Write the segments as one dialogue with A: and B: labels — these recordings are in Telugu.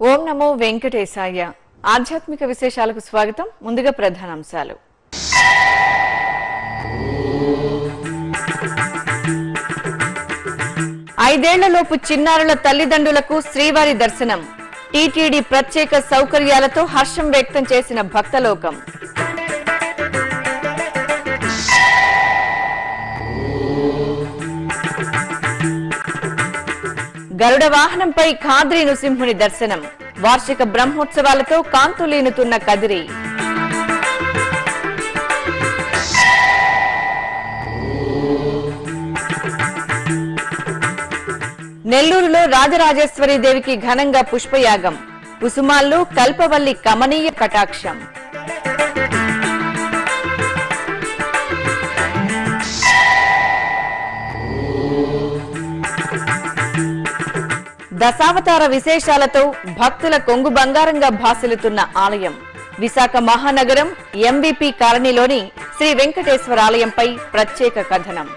A: ఓం నమో వెంకటేశాయ ఆధ్యాత్మిక విశేషాలకు స్వాగతం ముందుగా ప్రధానాంశాలు ఐదేళ్లలోపు చిన్నారుల తల్లిదండ్రులకు శ్రీవారి దర్శనం టీటీడీ ప్రత్యేక సౌకర్యాలతో హర్షం వ్యక్తం చేసిన భక్తలోకం గరుడ వాహనంపై ఖాద్రి నృసింహుని దర్శనం వార్షిక బ్రహ్మోత్సవాలతో కాంతులీనుతున్న కదిరి నెల్లూరులో రాజరాజేశ్వరి దేవికి ఘనంగా పుష్పయాగం కుసుమాల్లో కల్పవల్లి కమనీయ కటాక్షం దశావతార విశేషాలతో భక్తుల కొంగు బంగారంగా భాసిల్లుతున్న ఆలయం విశాఖ మహానగరం ఎంబీపీ కాలనీలోని శ్రీ వెంకటేశ్వర ఆలయంపై ప్రత్యేక కథనం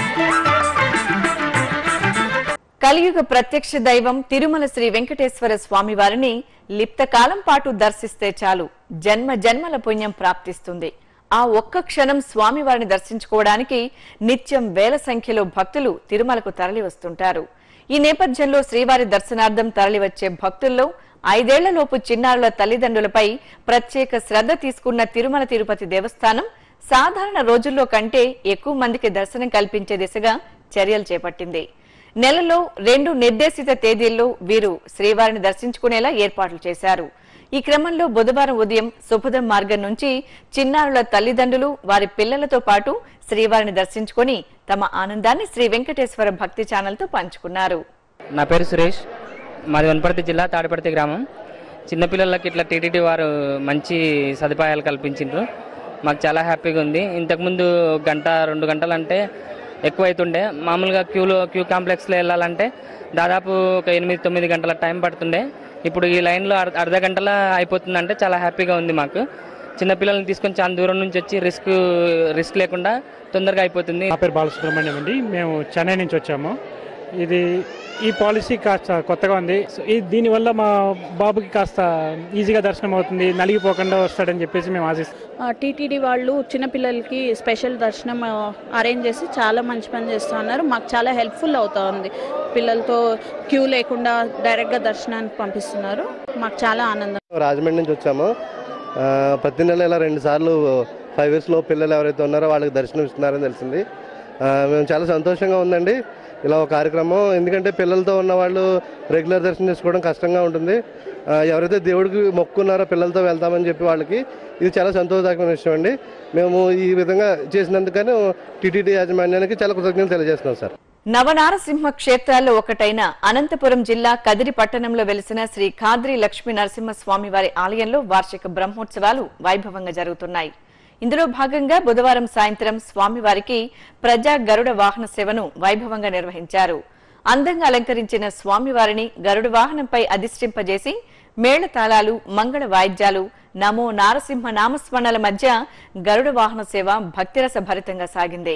A: కలియుగ ప్రత్యక్ష దైవం తిరుమల శ్రీ వెంకటేశ్వర స్వామి వారిని లిప్తకాలం పాటు దర్శిస్తే చాలు జన్మ జన్మల పుణ్యం ప్రాప్తిస్తుంది ఆ ఒక్క క్షణం స్వామి వారిని దర్శించుకోవడానికి నిత్యం వేల సంఖ్యలో భక్తులు తిరుమలకు తరలి వస్తుంటారు ఈ నేపథ్యంలో శ్రీవారి దర్శనార్థం తరలివచ్చే భక్తుల్లో ఐదేళ్లలోపు చిన్నారుల తల్లిదండ్రులపై ప్రత్యేక శ్రద్ధ తీసుకున్న తిరుమల తిరుపతి దేవస్థానం సాధారణ రోజుల్లో కంటే ఎక్కువ మందికి దర్శనం కల్పించే దిశగా చర్యలు చేపట్టింది నెలలో రెండు నిర్దేశిత తేదీల్లో వీరు శ్రీవారిని దర్శించుకునేలా ఏర్పాట్లు చేశారు ఈ క్రమంలో బుధవారం ఉదయం సుభదం మార్గం నుంచి చిన్నారుల తల్లిదండ్రులు వారి పిల్లలతో పాటు శ్రీవారిని దర్శించుకొని తమ ఆనందాన్ని శ్రీ వెంకటేశ్వర భక్తి ఛానల్తో పంచుకున్నారు
B: నా పేరు సురేష్ మాది వనపర్తి జిల్లా తాడిపర్తి గ్రామం చిన్నపిల్లలకి ఇట్లా టీటీడీ వారు మంచి సదుపాయాలు కల్పించిండ్రు మాకు చాలా హ్యాపీగా ఉంది ఇంతకుముందు గంట రెండు గంటలు అంటే ఎక్కువ అవుతుండే మామూలుగా క్యూలో క్యూ కాంప్లెక్స్లో వెళ్ళాలంటే దాదాపు ఒక ఎనిమిది తొమ్మిది గంటల టైం పడుతుండే ఇప్పుడు ఈ లైన్లో అర్ధ అర్ధ గంటల అయిపోతుందంటే చాలా హ్యాపీగా ఉంది మాకు చిన్నపిల్లల్ని తీసుకొని చాలా దూరం నుంచి వచ్చి రిస్క్ రిస్క్ లేకుండా తొందరగా అయిపోతుంది
C: నా పేరు బాలసుబ్రహ్మణ్యం అండి మేము చెన్నై నుంచి వచ్చాము ఇది ఈ పాలసీ కాస్త కొత్తగా ఉంది సో ఈ దీనివల్ల మా బాబుకి కాస్త ఈజీగా దర్శనం అవుతుంది నలిగిపోకుండా వస్తాడని చెప్పేసి మేము ఆశిస్తాం
D: టీటీడీ వాళ్ళు చిన్నపిల్లలకి స్పెషల్ దర్శనం ఆ, అరేంజ్ చేసి చాలా మంచి పని చేస్తున్నారు మాకు చాలా హెల్ప్ఫుల్ అవుతా ఉంది పిల్లలతో క్యూ లేకుండా డైరెక్ట్గా దర్శనానికి పంపిస్తున్నారు మాకు చాలా ఆనందం
E: రాజమండ్రి నుంచి వచ్చాము ఆ, ప్రతి నెల ఇలా రెండు సార్లు ఫైవ్ ఇయర్స్లో పిల్లలు ఎవరైతే ఉన్నారో వాళ్ళకి దర్శనం ఇస్తున్నారని తెలిసింది ఆ, మేము చాలా సంతోషంగా ఉందండి ఇలా ఒక కార్యక్రమం ఎందుకంటే పిల్లలతో ఉన్న వాళ్ళు రెగ్యులర్ దర్శనం చేసుకోవడం కష్టంగా ఉంటుంది ఆ, ఎవరైతే దేవుడికి మొక్కున్నారో పిల్లలతో వెళ్తామని చెప్పి వాళ్ళకి ఇది చాలా సంతోషదాయకమైన విషయం అండి మేము ఈ విధంగా చేసినందుకని టీటీడీ యాజమాన్యానికి చాలా కృతజ్ఞతలు తెలియజేస్తున్నాం సార్
A: నవనారసింహ క్షేత్రాల్లో ఒకటైన అనంతపురం జిల్లా కదిరి పట్టణంలో వెలిసిన శ్రీ ఖాద్రి లక్ష్మీ నరసింహస్వామి వారి ఆలయంలో వార్షిక బ్రహ్మోత్సవాలు వైభవంగా జరుగుతున్నాయి ఇందులో భాగంగా బుధవారం సాయంత్రం స్వామివారికి ప్రజా గరుడ వాహన సేవను వైభవంగా నిర్వహించారు అందంగా అలంకరించిన స్వామివారిని గరుడ వాహనంపై అధిష్ఠింపజేసి మేళతాళాలు మంగళ వాయిద్యాలు నమో నారసింహ నామస్మరణల మధ్య గరుడ వాహన సేవ భక్తిరస భరితంగా సాగింది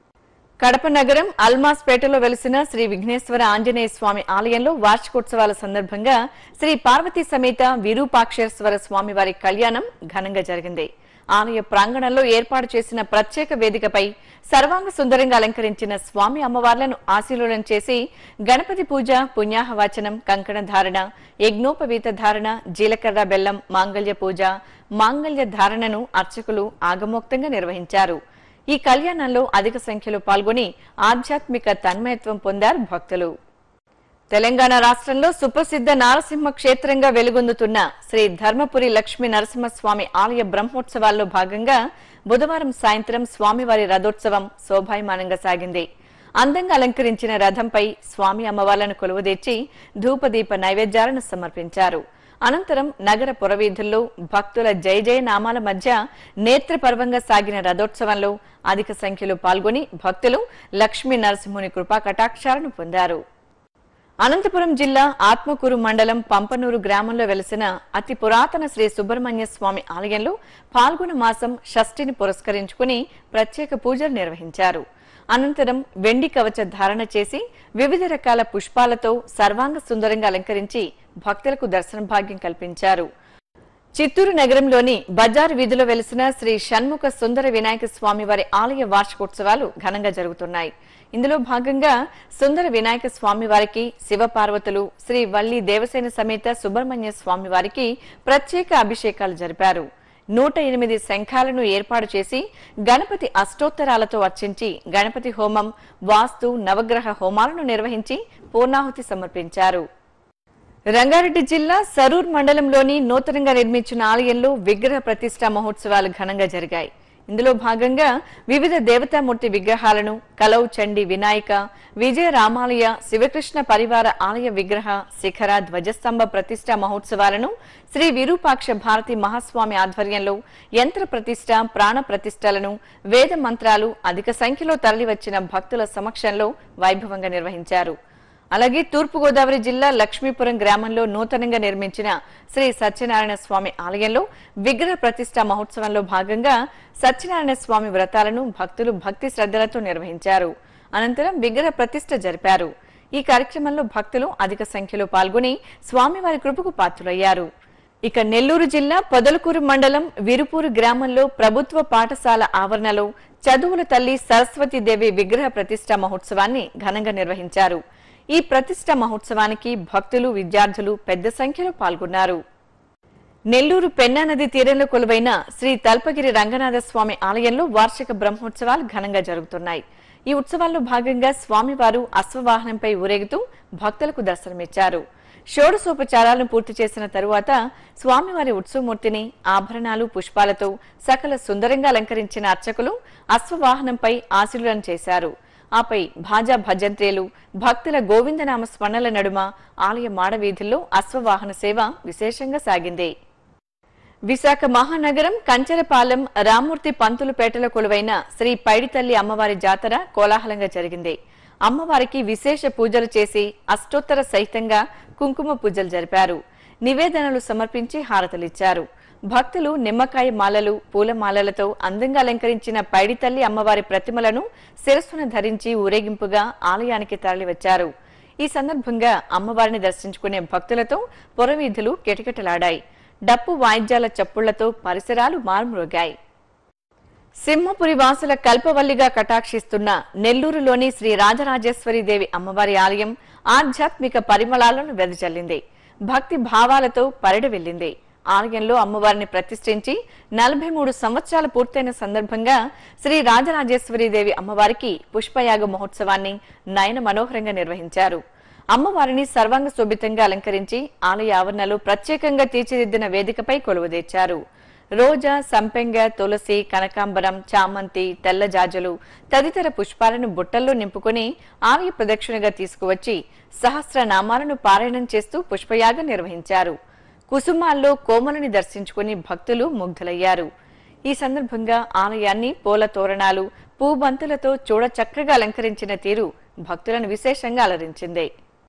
A: కడప నగరం అల్మాస్పేటలో వెలిసిన శ్రీ విఘ్నేశ్వర ఆంజనేయ స్వామి ఆలయంలో వార్షికోత్సవాల సందర్భంగా శ్రీ పార్వతీ సమేత విరూపాక్షేశ్వర స్వామి వారి కళ్యాణం ఘనంగా జరిగింది ఆలయ ప్రాంగణంలో ఏర్పాటు చేసిన ప్రత్యేక వేదికపై సర్వాంగ సుందరంగా అలంకరించిన స్వామి అమ్మవార్లను ఆశీర్వదనం చేసి గణపతి పూజ పుణ్యాహవాచనం కంకణ ధారణ యజ్ఞోపవీత ధారణ జీలకర్ర బెల్లం మాంగళ్య పూజ మాంగళ్య ధారణను అర్చకులు ఆగమోక్తంగా నిర్వహించారు ఈ కళ్యాణంలో అధిక సంఖ్యలో పాల్గొని ఆధ్యాత్మిక తన్మయత్వం పొందారు భక్తులు తెలంగాణ రాష్ట్రంలో సుప్రసిద్ధ నారసింహ క్షేత్రంగా వెలుగొందుతున్న శ్రీ ధర్మపురి లక్ష్మీ నరసింహస్వామి ఆలయ బ్రహ్మోత్సవాల్లో భాగంగా బుధవారం సాయంత్రం స్వామివారి రథోత్సవం శోభాయమానంగా సాగింది అందంగా అలంకరించిన రథంపై స్వామి అమ్మవార్లను కొలువుదీర్చి ధూపదీప నైవేద్యాలను సమర్పించారు అనంతరం నగర పురవీధుల్లో భక్తుల జయ జయ నామాల మధ్య నేత్రపర్వంగా సాగిన రథోత్సవంలో అధిక సంఖ్యలో పాల్గొని భక్తులు లక్ష్మీ నరసింహుని కృపా కటాక్షాలను పొందారు అనంతపురం జిల్లా ఆత్మకూరు మండలం పంపనూరు గ్రామంలో వెలిసిన అతి పురాతన శ్రీ సుబ్రహ్మణ్య స్వామి ఆలయంలో పాల్గొన మాసం షష్ఠిని పురస్కరించుకుని ప్రత్యేక పూజలు నిర్వహించారు అనంతరం వెండి కవచ ధారణ చేసి వివిధ రకాల పుష్పాలతో సర్వాంగ సుందరంగా అలంకరించి భక్తులకు దర్శన భాగ్యం కల్పించారు చిత్తూరు నగరంలోని బజార్ వీధిలో వెలిసిన శ్రీ షణ్ముఖ సుందర వినాయక స్వామి వారి ఆలయ వార్షికోత్సవాలు ఘనంగా జరుగుతున్నాయి ఇందులో భాగంగా సుందర వినాయక స్వామి వారికి శివపార్వతులు శ్రీ వల్లి దేవసేన సమేత సుబ్రహ్మణ్య స్వామి వారికి ప్రత్యేక అభిషేకాలు జరిపారు నూట ఎనిమిది శంఖాలను ఏర్పాటు చేసి గణపతి అష్టోత్తరాలతో అర్చించి గణపతి హోమం వాస్తు నవగ్రహ హోమాలను నిర్వహించి పూర్ణాహుతి సమర్పించారు రంగారెడ్డి జిల్లా సరూర్ మండలంలోని నూతనంగా నిర్మించిన ఆలయంలో విగ్రహ ప్రతిష్ఠా మహోత్సవాలు ఘనంగా జరిగాయి ఇందులో భాగంగా వివిధ దేవతామూర్తి విగ్రహాలను కలౌ చండి వినాయక విజయ రామాలయ శివకృష్ణ పరివార ఆలయ విగ్రహ శిఖర ధ్వజస్తంభ ప్రతిష్ఠా మహోత్సవాలను శ్రీ విరూపాక్ష భారతి మహాస్వామి ఆధ్వర్యంలో యంత్ర ప్రతిష్ఠ ప్రాణ ప్రతిష్టలను వేద మంత్రాలు అధిక సంఖ్యలో తరలివచ్చిన భక్తుల సమక్షంలో వైభవంగా నిర్వహించారు అలాగే తూర్పుగోదావరి జిల్లా లక్ష్మీపురం గ్రామంలో నూతనంగా నిర్మించిన శ్రీ సత్యనారాయణ స్వామి ఆలయంలో విగ్రహ ప్రతిష్ఠ మహోత్సవంలో భాగంగా సత్యనారాయణ స్వామి వ్రతాలను భక్తులు భక్తి శ్రద్ధలతో నిర్వహించారు అనంతరం విగ్రహ ప్రతిష్ఠ జరిపారు ఈ కార్యక్రమంలో భక్తులు అధిక సంఖ్యలో పాల్గొని స్వామివారి కృపకు పాత్రులయ్యారు ఇక నెల్లూరు జిల్లా పొదలకూరు మండలం విరుపూరు గ్రామంలో ప్రభుత్వ పాఠశాల ఆవరణలో చదువుల తల్లి సరస్వతీదేవి విగ్రహ ప్రతిష్ఠ మహోత్సవాన్ని ఘనంగా నిర్వహించారు ఈ ప్రతిష్ఠ మహోత్సవానికి భక్తులు విద్యార్థులు పెద్ద సంఖ్యలో పాల్గొన్నారు నెల్లూరు పెన్నా నది తీరంలో కొలువైన శ్రీ తల్పగిరి రంగనాథ స్వామి ఆలయంలో వార్షిక బ్రహ్మోత్సవాలు ఘనంగా జరుగుతున్నాయి ఈ ఉత్సవాల్లో భాగంగా స్వామివారు అశ్వవాహనంపై ఊరేగుతూ భక్తులకు దర్శనమిచ్చారు షోడశోపచారాలను పూర్తి చేసిన తరువాత స్వామివారి ఉత్సవమూర్తిని ఆభరణాలు పుష్పాలతో సకల సుందరంగా అలంకరించిన అర్చకులు అశ్వవాహనంపై ఆశీర్వదనం చేశారు ఆపై భాజా భజంత్రేలు భక్తుల గోవిందనామ స్మరణల నడుమ ఆలయ మాడవీధుల్లో అశ్వవాహన సేవ విశేషంగా సాగింది విశాఖ మహానగరం కంచెరపాలెం రామూర్తి పంతులుపేటలో కొలువైన శ్రీ పైడితల్లి అమ్మవారి జాతర కోలాహలంగా జరిగింది అమ్మవారికి విశేష పూజలు చేసి అష్టోత్తర సహితంగా కుంకుమ పూజలు జరిపారు నివేదనలు సమర్పించి హారతలిచ్చారు భక్తులు నిమ్మకాయ మాలలు పూలమాలలతో అందంగా అలంకరించిన పైడితల్లి అమ్మవారి ప్రతిమలను శిరస్సున ధరించి ఊరేగింపుగా ఆలయానికి తరలివచ్చారు ఈ సందర్భంగా అమ్మవారిని దర్శించుకునే భక్తులతో పొరవీధులు కిటకిటలాడాయి డప్పు వాయిద్యాల చప్పుళ్లతో పరిసరాలు మారుమ్రోగాయి సింహపురి వాసుల కల్పవల్లిగా కటాక్షిస్తున్న నెల్లూరులోని శ్రీ రాజరాజేశ్వరి దేవి అమ్మవారి ఆలయం ఆధ్యాత్మిక పరిమళాలను వెదజల్లింది భక్తి భావాలతో పరిడ వెళ్ళింది ఆలయంలో అమ్మవారిని ప్రతిష్ఠించి నలభై మూడు సంవత్సరాలు పూర్తయిన సందర్భంగా శ్రీ రాజరాజేశ్వరి దేవి అమ్మవారికి పుష్పయాగ మహోత్సవాన్ని నయన మనోహరంగా నిర్వహించారు అమ్మవారిని సర్వాంగ శోభితంగా అలంకరించి ఆలయ ఆవరణలో ప్రత్యేకంగా తీర్చిదిద్దిన వేదికపై కొలువుదీర్చారు రోజా సంపెంగ తులసి కనకాంబరం చామంతి తెల్ల జాజులు తదితర పుష్పాలను బుట్టల్లో నింపుకొని ఆలయ ప్రదక్షిణగా తీసుకువచ్చి సహస్ర నామాలను పారాయణం చేస్తూ పుష్పయాగం నిర్వహించారు కుసుమాల్లో కోమలని దర్శించుకుని భక్తులు ముగ్ధులయ్యారు ఈ సందర్భంగా ఆలయాన్ని పూల తోరణాలు పూబంతులతో చూడ చక్కగా అలంకరించిన తీరు భక్తులను విశేషంగా అలరించింది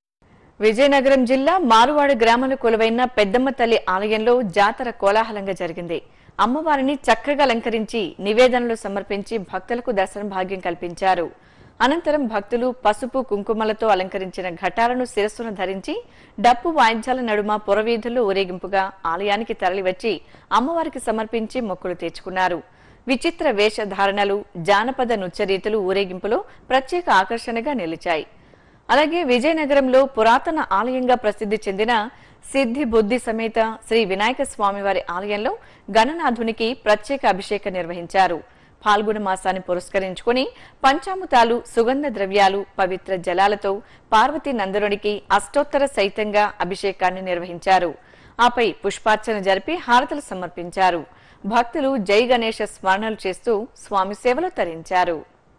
A: విజయనగరం జిల్లా మారువాడ గ్రామంలో కొలువైన పెద్దమ్మ తల్లి ఆలయంలో జాతర కోలాహలంగా జరిగింది అమ్మవారిని చక్కగా అలంకరించి నివేదనలు సమర్పించి భక్తులకు దర్శన భాగ్యం కల్పించారు అనంతరం భక్తులు పసుపు కుంకుమలతో అలంకరించిన ఘటాలను శిరస్సును ధరించి డప్పు వాయిద్యాల నడుమ పురవీధుల్లో ఊరేగింపుగా ఆలయానికి తరలివచ్చి అమ్మవారికి సమర్పించి మొక్కులు తీర్చుకున్నారు విచిత్ర వేషధారణలు జానపద నృత్యరీతులు ఊరేగింపులో ప్రత్యేక ఆకర్షణగా నిలిచాయి అలాగే విజయనగరంలో పురాతన ఆలయంగా ప్రసిద్ధి చెందిన సిద్ధి బుద్ధి సమేత శ్రీ వినాయక స్వామివారి ఆలయంలో గణనాథునికి ప్రత్యేక అభిషేకం నిర్వహించారు పాల్గొన మాసాన్ని పురస్కరించుకుని పంచామృతాలు సుగంధ ద్రవ్యాలు పవిత్ర జలాలతో పార్వతీ నందనునికి అష్టోత్తర సైతంగా అభిషేకాన్ని నిర్వహించారు ఆపై పుష్పార్చన జరిపి హారతలు సమర్పించారు భక్తులు జై గణేష స్మరణలు చేస్తూ స్వామి సేవలో తరించారు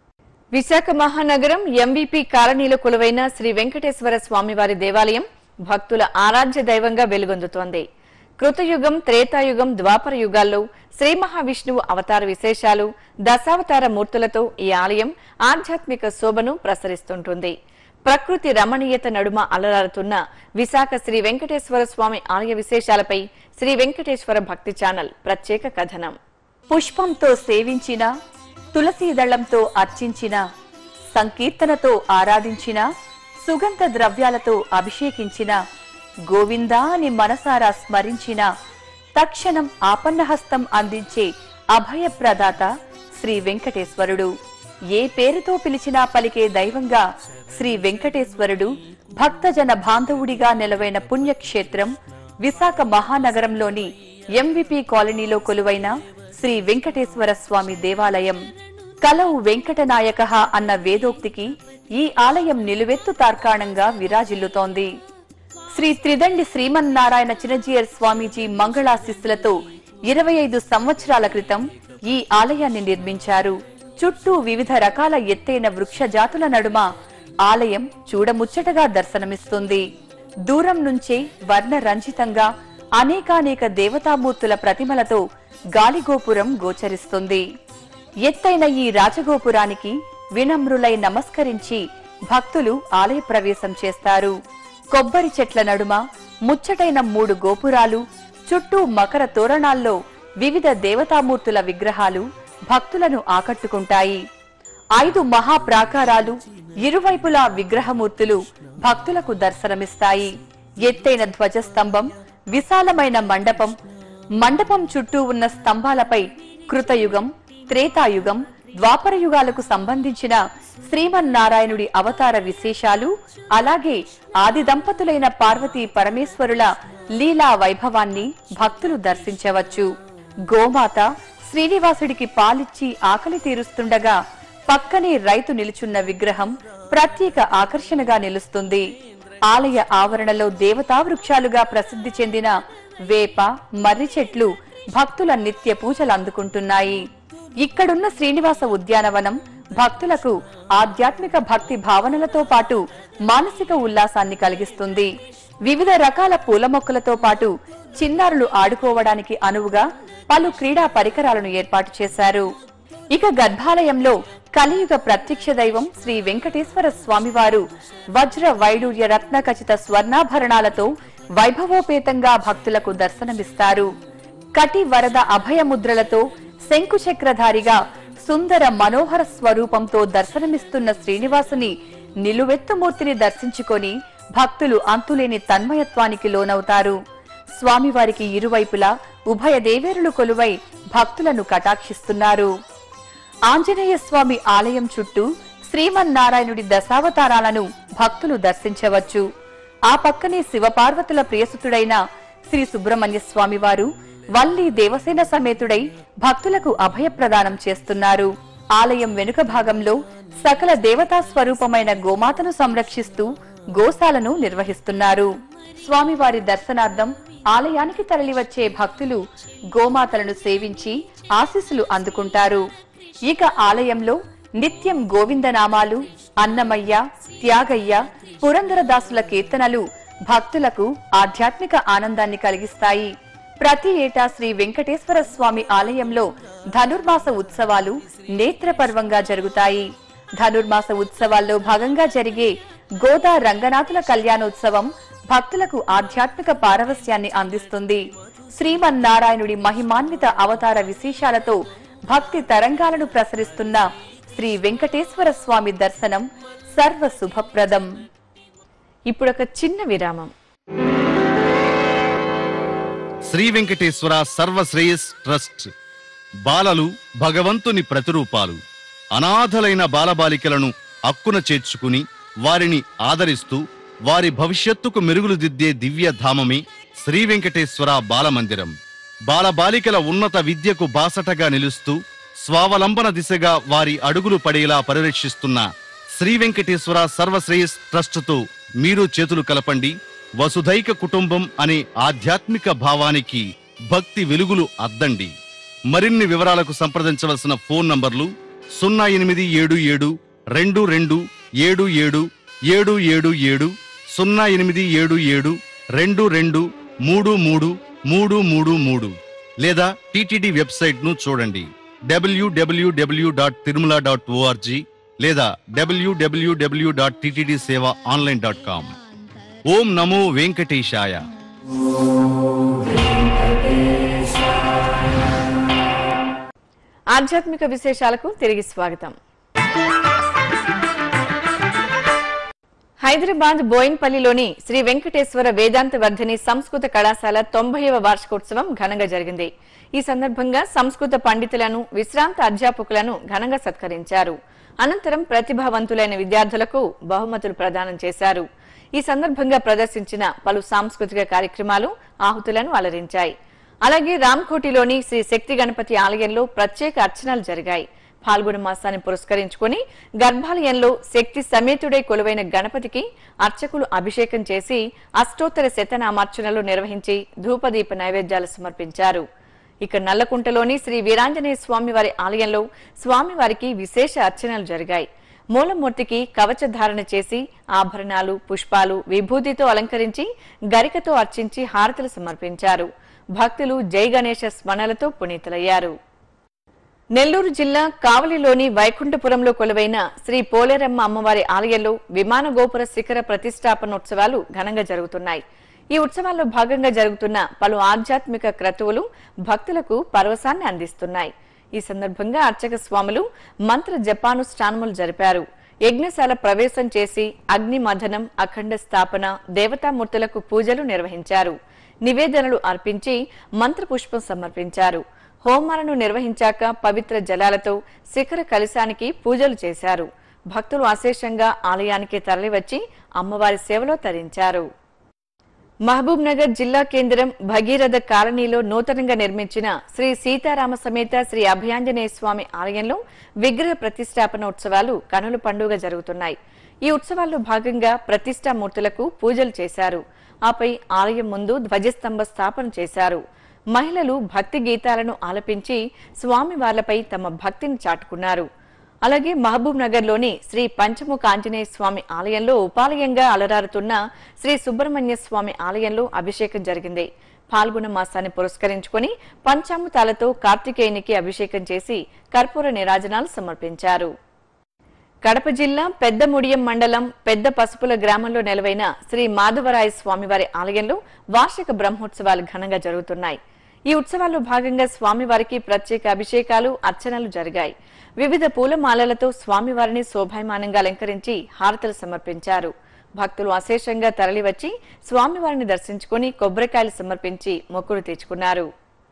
A: విశాఖ మహానగరం ఎంవీపీ కాలనీలో కొలువైన శ్రీ వెంకటేశ్వర స్వామివారి దేవాలయం భక్తుల ఆరాధ్య దైవంగా వెలుగొందుతోంది కృతయుగం త్రేతాయుగం ద్వాపర యుగాల్లో శ్రీ మహావిష్ణువు అవతార విశేషాలు దశావతార మూర్తులతో ఈ ఆలయం ఆధ్యాత్మిక శోభను ప్రసరిస్తుంటుంది ప్రకృతి రమణీయత నడుమ అలరారుతున్న విశాఖ శ్రీ వెంకటేశ్వర స్వామి ఆలయ విశేషాలపై శ్రీ వెంకటేశ్వర భక్తి ఛానల్ ప్రత్యేక కథనం
F: పుష్పంతో సేవించిన తులసీ దళంతో అర్చించిన సంకీర్తనతో ఆరాధించిన సుగంధ ద్రవ్యాలతో అభిషేకించిన గోవిందా అని మనసారా స్మరించిన తక్షణం ఆపన్నహస్తం అందించే అభయప్రదాత శ్రీ వెంకటేశ్వరుడు ఏ పేరుతో పిలిచినా పలికే దైవంగా శ్రీ వెంకటేశ్వరుడు భక్తజన బాంధవుడిగా నెలవైన పుణ్యక్షేత్రం విశాఖ మహానగరంలోని ఎంవిపి కాలనీలో కొలువైన శ్రీ వెంకటేశ్వర స్వామి దేవాలయం కలవు వెంకటనాయక అన్న వేదోక్తికి ఈ ఆలయం నిలువెత్తు తార్కాణంగా విరాజిల్లుతోంది శ్రీ త్రిదండి శ్రీమన్నారాయణ చిన్నజీయర్ స్వామీజీ మంగళాశిస్సులతో ఇరవై ఐదు సంవత్సరాల క్రితం ఈ ఆలయాన్ని నిర్మించారు చుట్టూ వివిధ రకాల ఎత్తైన వృక్ష జాతుల నడుమ ఆలయం చూడముచ్చటగా దర్శనమిస్తుంది దూరం నుంచే వర్ణ రంజితంగా అనేకానేక దేవతామూర్తుల ప్రతిమలతో గాలిగోపురం గోచరిస్తుంది ఎత్తైన ఈ రాజగోపురానికి వినమ్రులై నమస్కరించి భక్తులు ఆలయ ప్రవేశం చేస్తారు కొబ్బరి చెట్ల నడుమ ముచ్చటైన మూడు గోపురాలు చుట్టూ మకర తోరణాల్లో వివిధ దేవతామూర్తుల విగ్రహాలు భక్తులను ఆకట్టుకుంటాయి ఐదు మహాప్రాకారాలు ఇరువైపులా విగ్రహమూర్తులు భక్తులకు దర్శనమిస్తాయి ఎత్తైన ధ్వజస్తంభం విశాలమైన మండపం మండపం చుట్టూ ఉన్న స్తంభాలపై కృతయుగం త్రేతాయుగం ద్వాపర యుగాలకు సంబంధించిన శ్రీమన్నారాయణుడి అవతార విశేషాలు అలాగే ఆది దంపతులైన పార్వతీ పరమేశ్వరుల లీలా వైభవాన్ని భక్తులు దర్శించవచ్చు గోమాత శ్రీనివాసుడికి పాలిచ్చి ఆకలి తీరుస్తుండగా పక్కనే రైతు నిలుచున్న విగ్రహం ప్రత్యేక ఆకర్షణగా నిలుస్తుంది ఆలయ ఆవరణలో దేవతా వృక్షాలుగా ప్రసిద్ధి చెందిన వేప మర్రి చెట్లు భక్తుల నిత్య పూజలు అందుకుంటున్నాయి ఇక్కడున్న శ్రీనివాస ఉద్యానవనం భక్తులకు ఆధ్యాత్మిక భక్తి భావనలతో పాటు మానసిక ఉల్లాసాన్ని కలిగిస్తుంది వివిధ రకాల పూల మొక్కలతో పాటు చిన్నారులు ఆడుకోవడానికి అనువుగా పలు క్రీడా పరికరాలను ఏర్పాటు చేశారు ఇక గర్భాలయంలో కలియుగ ప్రత్యక్ష దైవం శ్రీ వెంకటేశ్వర స్వామివారు వజ్ర వైడూర్య రత్న ఖచిత స్వర్ణాభరణాలతో వైభవోపేతంగా భక్తులకు దర్శనమిస్తారు కటి వరద అభయముద్రలతో శంకుచక్రధారిగా సుందర మనోహర స్వరూపంతో దర్శనమిస్తున్న శ్రీనివాసుని నిలువెత్తుమూర్తిని దర్శించుకొని భక్తులు అంతులేని తన్మయత్వానికి లోనవుతారు స్వామివారికి ఇరువైపులా ఉభయ దేవేరులు కొలువై భక్తులను కటాక్షిస్తున్నారు ఆంజనేయ స్వామి ఆలయం చుట్టూ శ్రీమన్నారాయణుడి దశావతారాలను భక్తులు దర్శించవచ్చు ఆ పక్కనే శివపార్వతుల ప్రియసుతుడైన శ్రీ సుబ్రహ్మణ్య స్వామి వారు వల్లి దేవసేన సమేతుడై భక్తులకు అభయప్రదానం చేస్తున్నారు ఆలయం వెనుక భాగంలో సకల దేవతా స్వరూపమైన గోమాతను సంరక్షిస్తూ గోశాలను నిర్వహిస్తున్నారు స్వామివారి దర్శనార్థం ఆలయానికి తరలివచ్చే భక్తులు గోమాతలను సేవించి ఆశీస్సులు అందుకుంటారు ఇక ఆలయంలో నిత్యం గోవిందనామాలు అన్నమయ్య త్యాగయ్య పురందరదాసుల కీర్తనలు భక్తులకు ఆధ్యాత్మిక ఆనందాన్ని కలిగిస్తాయి ప్రతి ఏటా శ్రీ వెంకటేశ్వర స్వామి ఆలయంలో ధనుర్మాస ఉత్సవాలు నేత్రపర్వంగా జరుగుతాయి ధనుర్మాస ఉత్సవాల్లో భాగంగా జరిగే గోదా రంగనాథుల కళ్యాణోత్సవం భక్తులకు ఆధ్యాత్మిక పారవస్యాన్ని అందిస్తుంది శ్రీమన్నారాయణుడి మహిమాన్విత అవతార విశేషాలతో భక్తి తరంగాలను ప్రసరిస్తున్న శ్రీ వెంకటేశ్వర స్వామి దర్శనం సర్వ శుభప్రదం
A: ఇప్పుడొక చిన్న విరామం
G: శ్రీ వెంకటేశ్వర సర్వశ్రేయస్ ట్రస్ట్ బాలలు భగవంతుని ప్రతిరూపాలు అనాథలైన బాలబాలికలను అక్కున చేర్చుకుని వారిని ఆదరిస్తూ వారి భవిష్యత్తుకు మెరుగులు దిద్దే దివ్య ధామమే శ్రీ వెంకటేశ్వర బాలమందిరం బాలబాలికల ఉన్నత విద్యకు బాసటగా నిలుస్తూ స్వావలంబన దిశగా వారి అడుగులు పడేలా పరిరక్షిస్తున్న శ్రీ వెంకటేశ్వర సర్వశ్రేయస్ ట్రస్టుతో మీరు చేతులు కలపండి వసుధైక కుటుంబం అనే ఆధ్యాత్మిక భావానికి భక్తి వెలుగులు అద్దండి మరిన్ని వివరాలకు సంప్రదించవలసిన ఫోన్ నంబర్లు సున్నా ఎనిమిది ఏడు ఏడు రెండు రెండు ఏడు ఏడు ఏడు ఏడు ఏడు సున్నా ఎనిమిది ఏడు ఏడు రెండు రెండు మూడు మూడు మూడు మూడు మూడు లేదా టిటిడి వెబ్సైట్ ను చూడండి WWW dot Tirumala dot ORG లేదా WWW dot TTD seva online dot com ఓం నమో వెంకటేశాయ
A: ఆధ్యాత్మిక విశేషాలకు తిరిగి స్వాగతం హైదరాబాద్ బోయిన్పల్లిలోని శ్రీ వెంకటేశ్వర వేదాంత వర్ధిని సంస్కృత కళాశాల తొంభైవ వార్షికోత్సవం ఘనంగా జరిగింది ఈ సందర్భంగా సంస్కృత పండితులను విశ్రాంత అధ్యాపకులను ఘనంగా సత్కరించారు అనంతరం ప్రతిభావంతులైన విద్యార్థులకు బహుమతులు ప్రదానం చేశారు ఈ సందర్భంగా ప్రదర్శించిన పలు సాంస్కృతిక కార్యక్రమాలు ఆహుతులను అలరించాయి అలాగే రామ్కోటిలోని శ్రీ శక్తి గణపతి ఆలయంలో ప్రత్యేక అర్చనలు జరిగాయి పాల్గొన మాసాన్ని పురస్కరించుకుని గర్భాలయంలో శక్తి సమేతుడై కొలువైన గణపతికి అర్చకులు అభిషేకం చేసి అష్టోత్తర శతనామార్చనలు నిర్వహించి ధూపదీప నైవేద్యాలు సమర్పించారు ఇక నల్లకుంటలోని శ్రీ వీరాంజనేయ స్వామి వారి ఆలయంలో స్వామివారికి విశేష అర్చనలు జరిగాయి మూలమూర్తికి కవచ ధారణ చేసి ఆభరణాలు పుష్పాలు విభూతితో అలంకరించి గరికతో అర్చించి హారతులు సమర్పించారు భక్తులు జై గణేశ స్మరణలతో పునీతులయ్యారు నెల్లూరు జిల్లా కావలిలోని వైకుంఠపురంలో కొలువైన శ్రీ పోలేరమ్మ అమ్మవారి ఆలయంలో విమాన గోపుర శిఖర ప్రతిష్టాపనోత్సవాలు ఘనంగా జరుగుతున్నాయి ఈ ఉత్సవాల్లో భాగంగా జరుగుతున్న పలు ఆధ్యాత్మిక క్రతువులు భక్తులకు పరవశాన్ని అందిస్తున్నాయి ఈ సందర్భంగా అర్చక స్వాములు మంత్ర జపానుష్ఠానములు జరిపారు యజ్ఞశాల ప్రవేశం చేసి అగ్ని మథనం అఖండ స్థాపన దేవతామూర్తులకు పూజలు నిర్వహించారు నివేదనలు అర్పించి మంత్రపుష్పం సమర్పించారు హోమాలను నిర్వహించాక పవిత్ర జలాలతో శిఖర కలశానికి పూజలు చేశారు భక్తులు అశేషంగా ఆలయానికి తరలివచ్చి అమ్మవారి సేవలో తరించారు మహబూబ్ నగర్ జిల్లా కేంద్రం భగీరథ కాలనీలో నూతనంగా నిర్మించిన శ్రీ సీతారామ సమేత శ్రీ అభయాంజనేయ స్వామి ఆలయంలో విగ్రహ ప్రతిష్టాపన ఉత్సవాలు కనుల పండుగ జరుగుతున్నాయి ఈ ఉత్సవాల్లో భాగంగా ప్రతిష్టామూర్తులకు పూజలు చేశారు ఆపై ఆలయం ముందు ధ్వజస్తంభ స్థాపన చేశారు మహిళలు భక్తి గీతాలను ఆలపించి స్వామివార్లపై తమ భక్తిని చాటుకున్నారు అలాగే మహబూబ్ నగర్ లోని శ్రీ పంచముఖ ఆంజనేయ స్వామి ఆలయంలో ఉపాలయంగా అలరారుతున్న శ్రీ సుబ్రహ్మణ్య స్వామి ఆలయంలో అభిషేకం జరిగింది పాల్గొన మాసాన్ని పురస్కరించుకుని పంచామృతాలతో కార్తికేయునికి అభిషేకం చేసి కర్పూర నిరాజనాలు సమర్పించారు కడప జిల్లా పెద్దముడియం మండలం పెద్ద పసుపుల గ్రామంలో నెలవైన శ్రీ మాధవరాయ స్వామివారి ఆలయంలో వార్షిక బ్రహ్మోత్సవాలు ఘనంగా జరుగుతున్నాయి ఈ ఉత్సవాల్లో భాగంగా స్వామివారికి ప్రత్యేక అభిషేకాలు అర్చనలు జరిగాయి వివిధ పూలమాలలతో స్వామివారిని శోభాయమానంగా అలంకరించి హారతలు సమర్పించారు భక్తులు అశేషంగా తరలివచ్చి స్వామివారిని దర్శించుకుని కొబ్బరికాయలు సమర్పించి మొక్కులు తెచ్చుకున్నారు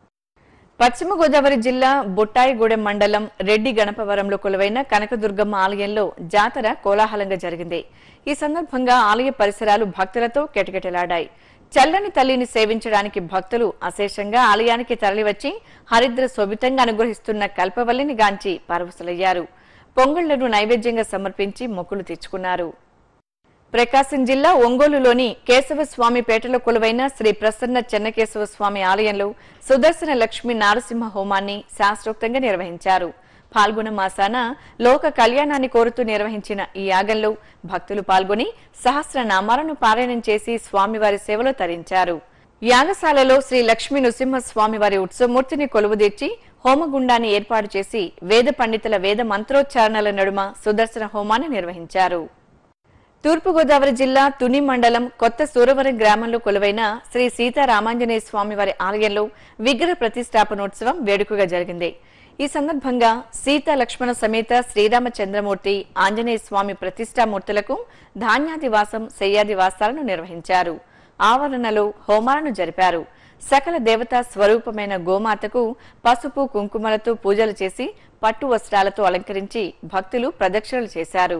A: పశ్చిమ గోదావరి జిల్లా బుట్టాయిగూడెం మండలం రెడ్డి గణపవరంలో కొలువైన కనకదుర్గమ్మ ఆలయంలో జాతర కోలాహలంగా జరిగింది ఈ సందర్భంగా ఆలయ పరిసరాలు భక్తులతో కెటకెటలాడాయి చల్లని తల్లిని సేవించడానికి భక్తులు అశేషంగా ఆలయానికి తరలివచ్చి హరిద్ర శోభితంగా అనుగ్రహిస్తున్న కల్పవల్లిని గాంచి పరవశులయ్యారు పొంగళ్లను నైవేద్యంగా సమర్పించి మొక్కులు తెచ్చుకున్నారు ప్రకాశం జిల్లా ఒంగోలులోని కేశవస్వామి పేటలో కొలువైన శ్రీ ప్రసన్న చెన్నకేశవ స్వామి ఆలయంలో సుదర్శన లక్ష్మి నారసింహ హోమాన్ని శాస్త్రోక్తంగా నిర్వహించారు పాల్గొన మాసాన లోక కళ్యాణాన్ని కోరుతూ నిర్వహించిన ఈ యాగంలో భక్తులు పాల్గొని సహస్ర నామాలను పారాయణం చేసి స్వామివారి సేవలో తరించారు యాగశాలలో శ్రీ లక్ష్మీ నృసింహ స్వామివారి ఉత్సవమూర్తిని కొలువుదీర్చి హోమగుండాన్ని ఏర్పాటు చేసి వేద పండితుల వేద మంత్రోచ్చారణల నడుమ సుదర్శన హోమాన్ని నిర్వహించారు తూర్పుగోదావరి జిల్లా తుని మండలం కొత్త సూరవరం గ్రామంలో కొలువైన శ్రీ సీతారామాంజనేయ స్వామి వారి ఆలయంలో విగ్రహ ప్రతిష్టాపనోత్సవం వేడుకగా జరిగింది ఈ సందర్భంగా సీత లక్ష్మణ సమేత శ్రీరామచంద్రమూర్తి ఆంజనేయ స్వామి ప్రతిష్టామూర్తులకు ధాన్యాదివాసం శయ్యాదివాసాలను నిర్వహించారు ఆవరణలో హోమాలను జరిపారు సకల దేవతా స్వరూపమైన గోమాతకు పసుపు కుంకుమలతో పూజలు చేసి పట్టు వస్త్రాలతో అలంకరించి భక్తులు ప్రదక్షిణలు చేశారు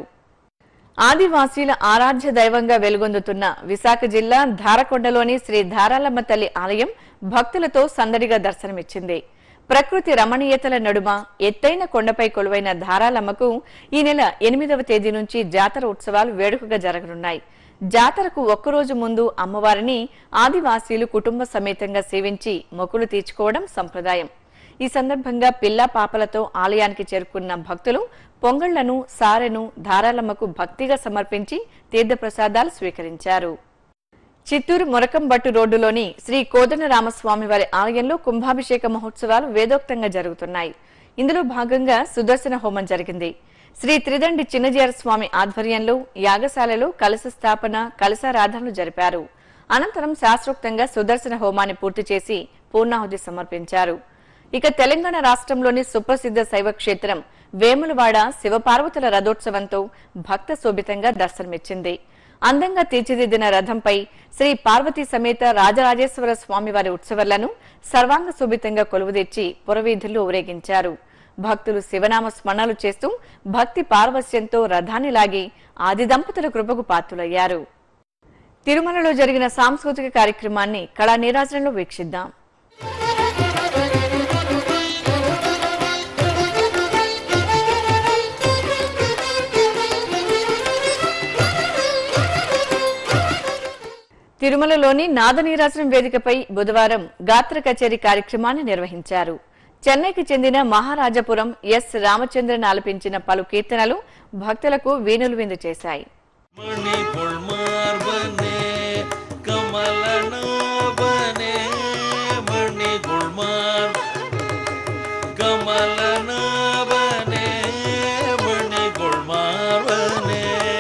A: ఆదివాసీల ఆరాధ్య దైవంగా వెలుగొందుతున్న విశాఖ జిల్లా ధారకొండలోని శ్రీ ధారాలమ్మ తల్లి ఆలయం భక్తులతో సందడిగా దర్శనమిచ్చింది ప్రకృతి రమణీయతల నడుమ ఎత్తైన కొండపై కొలువైన ధారాలమ్మకు ఈ నెల ఎనిమిదవ తేదీ నుంచి జాతర ఉత్సవాలు వేడుకగా జరగనున్నాయి జాతరకు ఒక్కరోజు ముందు అమ్మవారిని ఆదివాసీలు కుటుంబ సమేతంగా సేవించి మొక్కులు తీర్చుకోవడం సంప్రదాయం ఈ సందర్భంగా పిల్ల పాపలతో ఆలయానికి చేరుకున్న భక్తులు పొంగళ్లను సారెను ధారాలమ్మకు భక్తిగా సమర్పించి తీర్థప్రసాదాలు స్వీకరించారు చిత్తూరు మురకంబట్టు రోడ్డులోని శ్రీ కోదండరామస్వామి వారి ఆలయంలో కుంభాభిషేక మహోత్సవాలు వేదోక్తంగా జరుగుతున్నాయి ఇందులో భాగంగా సుదర్శన హోమం జరిగింది శ్రీ త్రిదండి చిన్నజీర స్వామి ఆధ్వర్యంలో యాగశాలలో కలశ స్థాపన కలశారాధనలు జరిపారు అనంతరం శాస్త్రోక్తంగా సుదర్శన హోమాన్ని పూర్తి చేసి పూర్ణాహుతి సమర్పించారు ఇక తెలంగాణ రాష్ట్రంలోని సుప్రసిద్ధ శైవ క్షేత్రం వేములవాడ శివపార్వతుల రథోత్సవంతో భక్త శోభితంగా దర్శనమిచ్చింది అందంగా తీర్చిదిద్దిన రథంపై శ్రీ పార్వతీ సమేత రాజరాజేశ్వర స్వామివారి ఉత్సవాలను సర్వాంగ శోభితంగా కొలువుదీర్చి పురవీధుల్లో ఊరేగించారు భక్తులు శివనామ స్మరణలు చేస్తూ భక్తి పారవస్యంతో రథాన్ని లాగి ఆది దంపతుల కృపకు పాత్రులయ్యారు తిరుమలలో జరిగిన సాంస్కృతిక కార్యక్రమాన్ని కళా నీరాజనంలో వీక్షిద్దాం తిరుమలలోని నాదనీరాజనం వేదికపై బుధవారం గాత్ర కచేరీ కార్యక్రమాన్ని నిర్వహించారు చెన్నైకి చెందిన మహారాజపురం ఎస్ రామచంద్రన్ ఆలపించిన పలు కీర్తనలు భక్తులకు వీణులు విందు చేశాయి
H: மணிபொள் மார்பனே கமலநாபனே மணிபொள் மார் கமலநாபனே மணிபொள் மார்பனே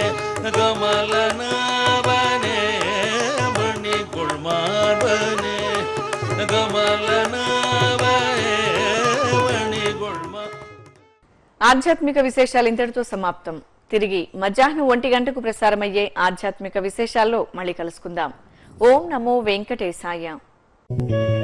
H: கமலநாபனே மணிபொள் மார்பனே கமலநாபனே மணிபொள் மார்
A: ఆధ్యాత్మిక విశేషాలు ఇంతటితో సమాప్తం తిరిగి మధ్యాహ్నం ఒంటి గంటకు ప్రసారమయ్యే ఆధ్యాత్మిక విశేషాల్లో మళ్ళీ కలుసుకుందాం ఓం నమో వెంకటేశాయ